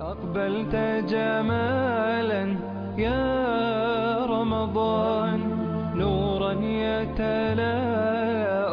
أقبلت جمالا يا رمضان نورا يتلاء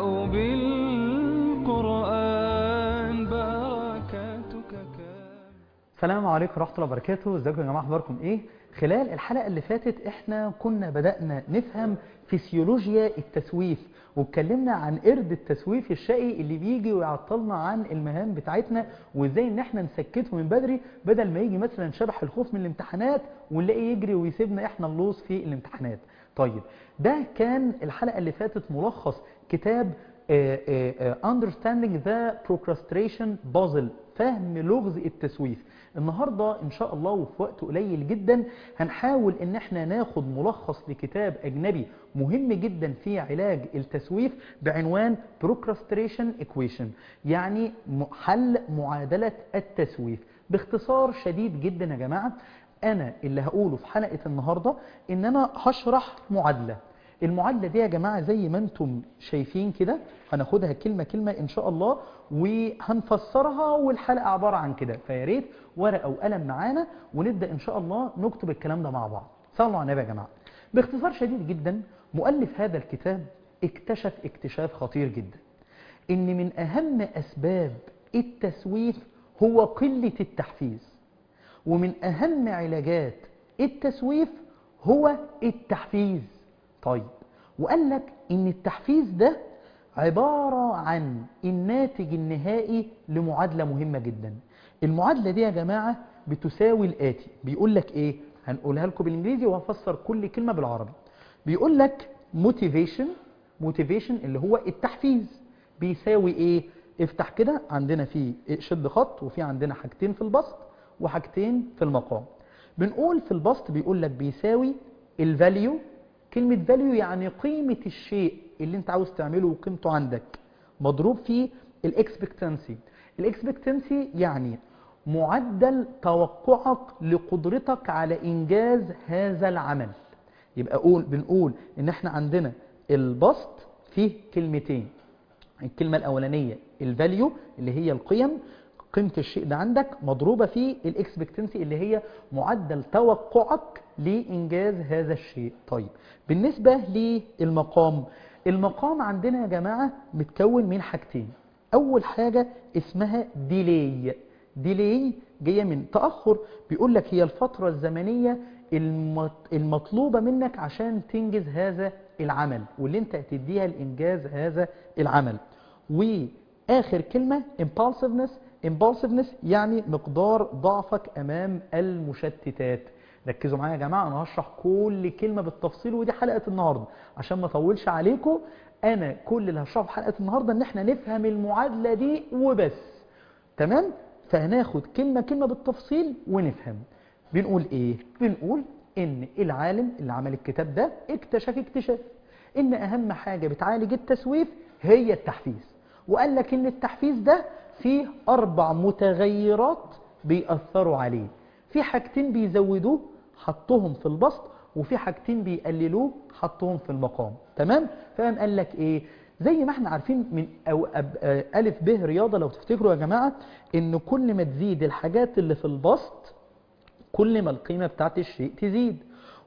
بالقرآن بركاتك كامل السلام عليكم ورحمة الله وبركاته ازيكم يا جماعة اخباركم ايه خلال الحلقة اللي فاتت احنا كنا بدأنا نفهم فسيولوجيا التسويف واتكلمنا عن قرد التسويف الشقي اللي بيجي ويعطلنا عن المهام بتاعتنا وازاي ان احنا نسكته من بدري بدل ما يجي مثلا شبح الخوف من الامتحانات ونلاقيه يجري ويسيبنا احنا اللوز في الامتحانات طيب ده كان الحلقة اللي فاتت ملخص كتاب آه، آه، آه، Understanding the Procrastination Puzzle فهم لغز التسويف النهاردة إن شاء الله وفي وقت قليل جدا هنحاول إن احنا ناخد ملخص لكتاب أجنبي مهم جدا في علاج التسويف بعنوان Procrastination Equation يعني م- حل معادلة التسويف باختصار شديد جدا يا جماعة أنا اللي هقوله في حلقة النهاردة إن أنا هشرح معادلة المعادلة دي يا جماعة زي ما انتم شايفين كده هناخدها كلمة كلمة ان شاء الله وهنفسرها والحلقة عبارة عن كده فياريت ورقة وقلم معانا ونبدأ ان شاء الله نكتب الكلام ده مع بعض صلوا على النبي يا جماعة باختصار شديد جدا مؤلف هذا الكتاب اكتشف اكتشاف خطير جدا ان من اهم اسباب التسويف هو قلة التحفيز ومن أهم علاجات التسويف هو التحفيز طيب وقال لك إن التحفيز ده عبارة عن الناتج النهائي لمعادلة مهمة جدا المعادلة دي يا جماعة بتساوي الآتي بيقول لك إيه هنقولها لكم بالإنجليزي وهفسر كل كلمة بالعربي بيقول لك motivation motivation اللي هو التحفيز بيساوي إيه افتح كده عندنا في شد خط وفي عندنا حاجتين في البسط وحاجتين في المقام بنقول في البسط بيقول لك بيساوي الفاليو كلمة فاليو يعني قيمة الشيء اللي انت عاوز تعمله وقيمته عندك مضروب في الاكسبكتنسي الاكسبكتنسي يعني معدل توقعك لقدرتك على انجاز هذا العمل يبقى قول بنقول ان احنا عندنا البسط فيه كلمتين الكلمة الأولانية الفاليو اللي هي القيم قيمة الشيء ده عندك مضروبة في الاكسبكتنسي اللي هي معدل توقعك لإنجاز هذا الشيء طيب بالنسبة للمقام المقام عندنا يا جماعة متكون من حاجتين أول حاجة اسمها ديلي ديلي جاية من تأخر بيقول لك هي الفترة الزمنية المط- المطلوبة منك عشان تنجز هذا العمل واللي انت هتديها لإنجاز هذا العمل وآخر كلمة impulsiveness impulsiveness يعني مقدار ضعفك أمام المشتتات ركزوا معايا يا جماعة أنا هشرح كل كلمة بالتفصيل ودي حلقة النهاردة عشان ما أطولش عليكم أنا كل اللي هشرحه في حلقة النهاردة إن احنا نفهم المعادلة دي وبس تمام فهناخد كلمة كلمة بالتفصيل ونفهم بنقول ايه بنقول ان العالم اللي عمل الكتاب ده اكتشف اكتشاف ان اهم حاجة بتعالج التسويف هي التحفيز وقال لك ان التحفيز ده فيه اربع متغيرات بيأثروا عليه في حاجتين بيزودوه حطهم في البسط وفي حاجتين بيقللوه حطهم في المقام تمام فقام قال لك ايه زي ما احنا عارفين من أو أب آه، ألف به رياضة لو تفتكروا يا جماعة إن كل ما تزيد الحاجات اللي في البسط كل ما القيمة بتاعت الشيء تزيد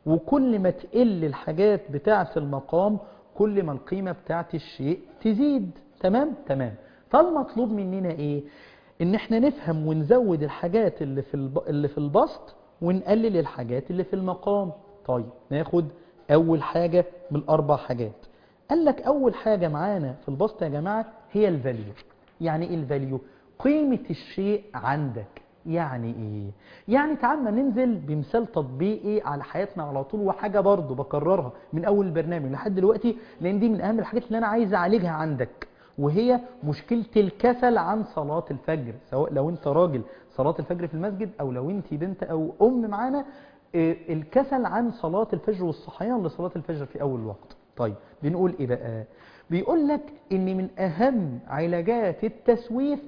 وكل ما تقل الحاجات بتاعت المقام كل ما القيمة بتاعت الشيء تزيد تمام تمام فالمطلوب مننا ايه ان احنا نفهم ونزود الحاجات اللي في الب... اللي في البسط ونقلل الحاجات اللي في المقام طيب ناخد اول حاجة من الاربع حاجات قال لك اول حاجة معانا في البسط يا جماعة هي الفاليو يعني ايه الفاليو قيمة الشيء عندك يعني ايه يعني تعالى ننزل بمثال تطبيقي على حياتنا على طول وحاجة برضو بكررها من اول البرنامج لحد دلوقتي لان دي من اهم الحاجات اللي انا عايز اعالجها عندك وهي مشكلة الكسل عن صلاة الفجر سواء لو انت راجل صلاة الفجر في المسجد او لو انت بنت او ام معانا آه، الكسل عن صلاة الفجر والصحيان لصلاة الفجر في اول وقت طيب بنقول ايه بقى بيقول لك ان من اهم علاجات التسويف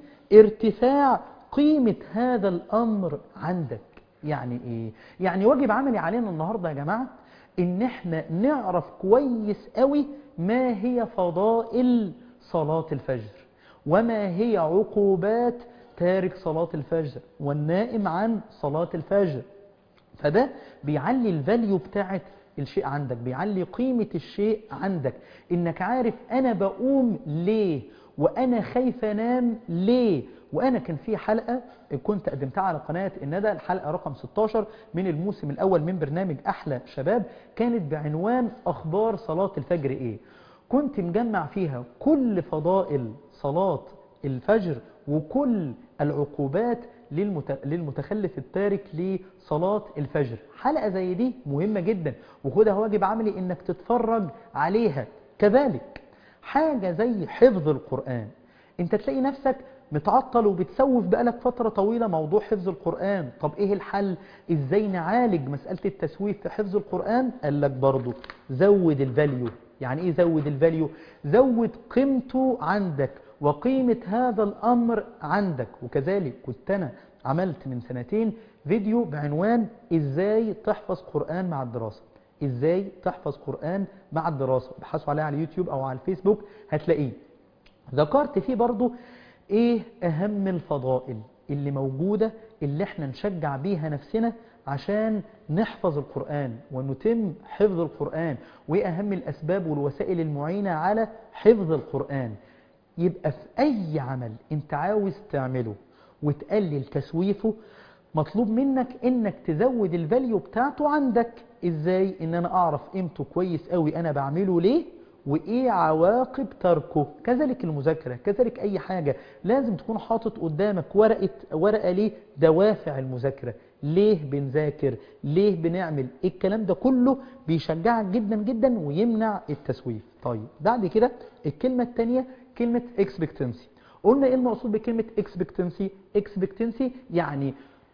ارتفاع قيمة هذا الامر عندك يعني ايه يعني واجب عملي علينا النهاردة يا جماعة ان احنا نعرف كويس قوي ما هي فضائل صلاة الفجر وما هي عقوبات تارك صلاة الفجر والنائم عن صلاة الفجر فده بيعلي الفاليو بتاعت الشيء عندك بيعلي قيمة الشيء عندك انك عارف انا بقوم ليه وانا خايف انام ليه وانا كان في حلقة كنت قدمتها على قناة الندى الحلقة رقم 16 من الموسم الاول من برنامج احلى شباب كانت بعنوان اخبار صلاة الفجر ايه كنت مجمع فيها كل فضائل صلاة الفجر وكل العقوبات للمت... للمتخلف التارك لصلاة الفجر حلقة زي دي مهمة جدا وخدها واجب عملي انك تتفرج عليها كذلك حاجة زي حفظ القرآن انت تلاقي نفسك متعطل وبتسوف بقالك فترة طويلة موضوع حفظ القرآن طب ايه الحل ازاي نعالج مسألة التسويف في حفظ القرآن قال لك برضو زود الفاليو يعني ايه زود الفاليو زود قيمته عندك وقيمة هذا الأمر عندك وكذلك كنت أنا عملت من سنتين فيديو بعنوان إزاي تحفظ قرآن مع الدراسة إزاي تحفظ قرآن مع الدراسة بحثوا عليه على اليوتيوب أو على الفيسبوك هتلاقيه ذكرت فيه برضو إيه أهم الفضائل اللي موجودة اللي احنا نشجع بيها نفسنا عشان نحفظ القرآن ونتم حفظ القرآن وإيه أهم الأسباب والوسائل المعينة على حفظ القرآن يبقى في أي عمل أنت عاوز تعمله وتقلل تسويفه مطلوب منك انك تزود الفاليو بتاعته عندك ازاي ان انا اعرف قيمته كويس قوي انا بعمله ليه وايه عواقب تركه كذلك المذاكره كذلك اي حاجه لازم تكون حاطط قدامك ورقه ورقه ليه دوافع المذاكره ليه بنذاكر ليه بنعمل الكلام ده كله بيشجعك جدا جدا ويمنع التسويف طيب بعد كده الكلمه الثانيه كلمه expectancy قلنا ايه المقصود بكلمه expectancy expectancy يعني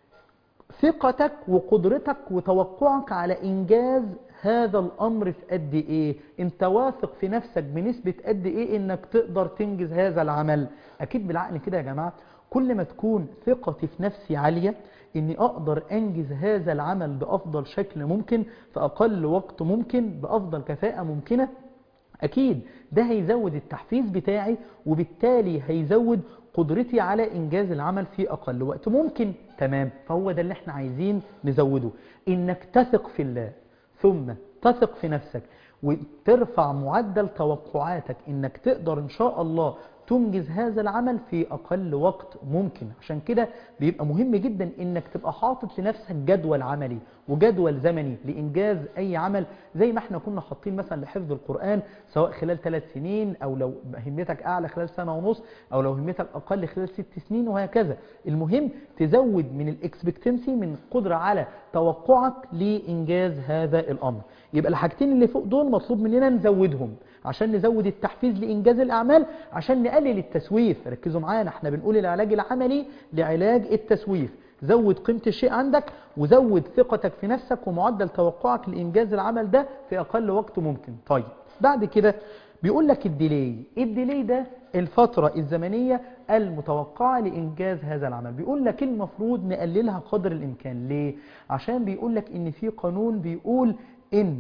ثقتك وقدرتك وتوقعك على إنجاز هذا الأمر في قد إيه أنت واثق في نفسك بنسبة قد إيه إنك تقدر تنجز هذا العمل أكيد بالعقل كده يا جماعة كل ما تكون ثقتي في نفسي عالية إني أقدر أنجز هذا العمل بأفضل شكل ممكن في أقل وقت ممكن بأفضل كفاءة ممكنة أكيد ده هيزود التحفيز بتاعي وبالتالي هيزود قدرتي على إنجاز العمل في أقل وقت ممكن تمام فهو ده اللي احنا عايزين نزوده إنك تثق في الله ثم تثق في نفسك وترفع معدل توقعاتك إنك تقدر إن شاء الله تنجز هذا العمل في أقل وقت ممكن عشان كده بيبقى مهم جدا إنك تبقى حاطط لنفسك جدول عملي وجدول زمني لإنجاز أي عمل زي ما احنا كنا حاطين مثلا لحفظ القرآن سواء خلال ثلاث سنين أو لو همتك أعلى خلال سنة ونص أو لو همتك أقل خلال ست سنين وهكذا المهم تزود من الإكسبكتنسي من قدرة على توقعك لإنجاز هذا الأمر يبقى الحاجتين اللي فوق دول مطلوب مننا نزودهم عشان نزود التحفيز لإنجاز الأعمال عشان نقلل التسويف ركزوا معانا احنا بنقول العلاج العملي لعلاج التسويف زود قيمة الشيء عندك وزود ثقتك في نفسك ومعدل توقعك لإنجاز العمل ده في أقل وقت ممكن طيب بعد كده بيقول لك الديلي الديلي ده الفترة الزمنية المتوقعة لإنجاز هذا العمل بيقول لك المفروض نقللها قدر الإمكان ليه؟ عشان بيقول لك إن في قانون بيقول إن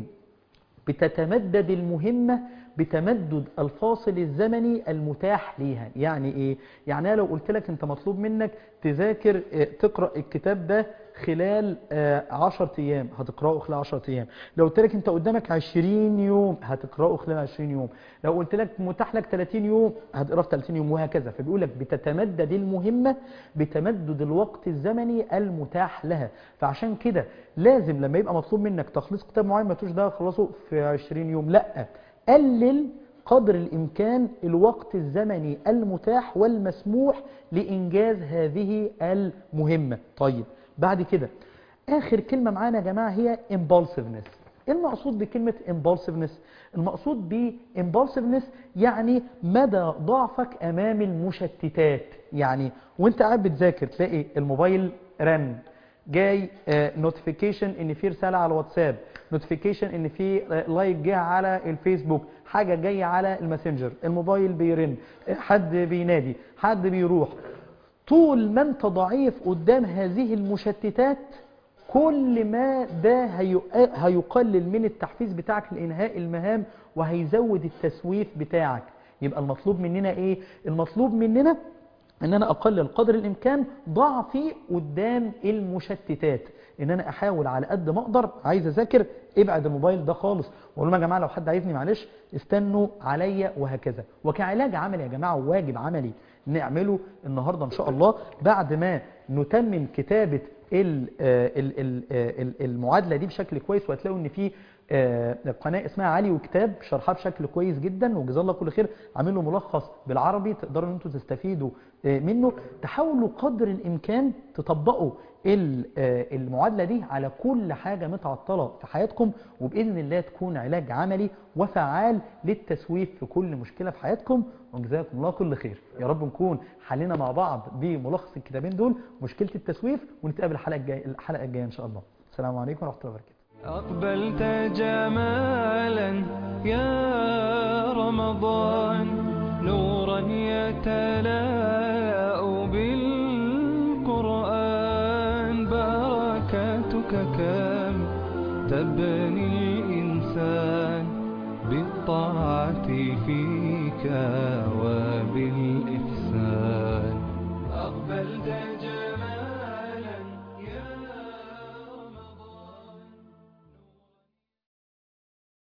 بتتمدد المهمة بتمدد الفاصل الزمني المتاح ليها يعني ايه يعني أنا لو قلت لك انت مطلوب منك تذاكر اه تقرأ الكتاب ده خلال اه 10 ايام هتقرأه خلال 10 ايام لو قلت لك انت قدامك 20 يوم هتقرأه خلال 20 يوم لو قلت لك متاح لك 30 يوم هتقرأه في 30 يوم وهكذا فبيقول لك بتتمدد المهمة بتمدد الوقت الزمني المتاح لها فعشان كده لازم لما يبقى مطلوب منك تخليص كتاب معين ما تقولش ده خلصه في 20 يوم لا قلل قدر الإمكان الوقت الزمني المتاح والمسموح لإنجاز هذه المهمة طيب بعد كده آخر كلمة معانا يا جماعة هي impulsiveness إيه المقصود بكلمة impulsiveness المقصود ب impulsiveness يعني مدى ضعفك أمام المشتتات يعني وانت قاعد بتذاكر تلاقي الموبايل رن جاي نوتيفيكيشن ان في رساله على الواتساب نوتيفيكيشن ان في لايك جه على الفيسبوك حاجه جايه على الماسنجر الموبايل بيرن حد بينادي حد بيروح طول ما انت ضعيف قدام هذه المشتتات كل ما ده هيقلل من التحفيز بتاعك لانهاء المهام وهيزود التسويف بتاعك يبقى المطلوب مننا ايه المطلوب مننا ان انا اقلل قدر الامكان ضعفي قدام المشتتات ان انا احاول على قد ما اقدر عايز اذاكر ابعد الموبايل ده خالص واقول لهم يا جماعه لو حد عايزني معلش استنوا عليا وهكذا وكعلاج عملي يا جماعه وواجب عملي نعمله النهارده ان شاء الله بعد ما نتمم كتابه ال- آه، ال- ال- آه، ال- المعادله دي بشكل كويس وهتلاقوا ان في آه، قناه اسمها علي وكتاب شرحها بشكل كويس جدا وجزاه الله كل خير عامل له ملخص بالعربي تقدروا ان انتم تستفيدوا آه، منه تحاولوا قدر الامكان تطبقوا ال- آه، المعادله دي على كل حاجه متعطله في حياتكم وباذن الله تكون علاج عملي وفعال للتسويف في كل مشكله في حياتكم وجزاكم الله كل خير يا رب نكون حلينا مع بعض بملخص الكتابين دول مشكله التسويف ونتقابل الحلقه الجايه الحلقه الجايه ان شاء الله السلام عليكم ورحمه الله وبركاته أقبلت جمالا يا رمضان نورا يتلاء بالقرآن بركاتك كم تبني الإنسان بالطاعة فيك